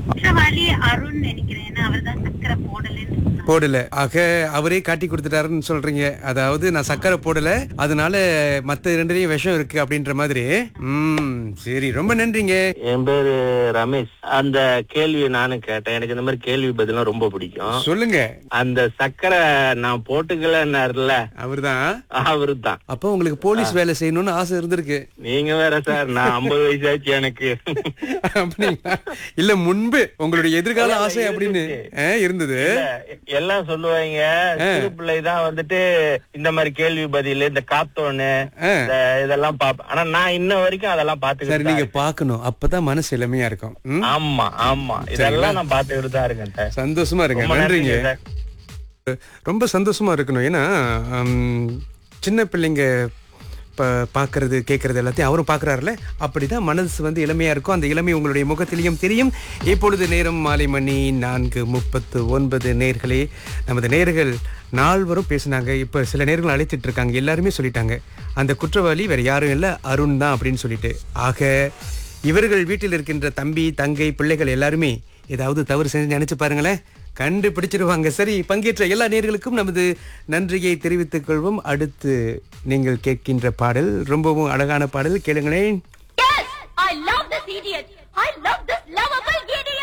குற்றவாளி அருண் நினைக்கிறேன் ஏன்னா அவர் தான் சக்கரை போடலன்னு சொன்னார். போடல ஆக அவரே காட்டி கொடுத்துட்டாருன்னு சொல்றீங்க அதாவது நான் சக்கரை போடல அதனால மத்த ரெண்டுலயும் விஷம் இருக்கு அப்படின்ற மாதிரி ம் சரி ரொம்ப நன்றிங்க என் பேரு ரமேஷ் அந்த கேள்வி நானும் கேட்டேன் எனக்கு இந்த மாதிரி கேள்வி பதிலாம் ரொம்ப பிடிக்கும் சொல்லுங்க அந்த சக்கரை நான் போட்டுக்கலன்னாருல அவர்தான் அவரு தான் அப்போ உங்களுக்கு போலீஸ் வேலை செய்யணும்னு ஆசை இருந்திருக்கு நீங்க வேற சார் நான் ஐம்பது வயசாச்சு எனக்கு அப்படிங்களா இல்ல முன்பு உங்களுடைய எதிர்கால ஆசை அப்படின்னு ஆ, இருந்தது இல்ல, எல்லாம் சொல்லுவாங்க சிறு பிள்ளை தான் வந்துட்டு இந்த மாதிரி கேள்வி பதில் இந்த காத்தோன்னு ஆ. இந்த இதெல்லாம் பாப்பேன் ஆனா நான் இன்ன வரைக்கும் அதெல்லாம் சரி பாத்துக்கிட்டு நீங்க தான் பாக்கணும் அப்பதான் மனசு இளமையா இருக்கும் ம்? இருக்கேன். ஆமா ஆமா இதெல்லாம் நான் பாத்துக்கிட்டு தான் இருக்கேன் சார். சந்தோஷமா இருங்க ரொம்ப நன்றிங்க நன்றிங்க சார். ரொம்ப சந்தோஷமா இருக்கணும் ஏன்னா ஹம், சின்ன பிள்ளைங்க ப- பார்க்கறது கேட்கறது எல்லாத்தையும் அவரும் பார்க்கறாருல அப்படிதான் மனசு வந்து இளமையா இருக்கும் அந்த இளமை உங்களுடைய முகத்திலையும் தெரியும் இப்பொழுது நேரம் மாலை மணி நான்கு முப்பத்து ஒன்பது நேர்களே நமது நேர்கள் நால்வரும் பேசினாங்க இப்போ சில நேர்கள் அழைத்துட்டு இருக்காங்க எல்லாருமே சொல்லிட்டாங்க அந்த குற்றவாளி வேற யாரும் இல்லை அருண் தான் அப்படின்னு சொல்லிட்டு ஆக இவர்கள் வீட்டில் இருக்கின்ற தம்பி தங்கை பிள்ளைகள் எல்லாருமே ஏதாவது தவறு செஞ்சு நினைச்சு பாருங்களேன் கண்டுபிடிச்சிருவாங்க சரி பங்கேற்ற எல்லா நேர்களுக்கும் நமது நன்றியை தெரிவித்துக் கொள்வோம் அடுத்து நீங்கள் கேட்கின்ற பாடல் ரொம்பவும் அழகான பாடல் கேளுங்களேன் Yes! I love this idiot! I love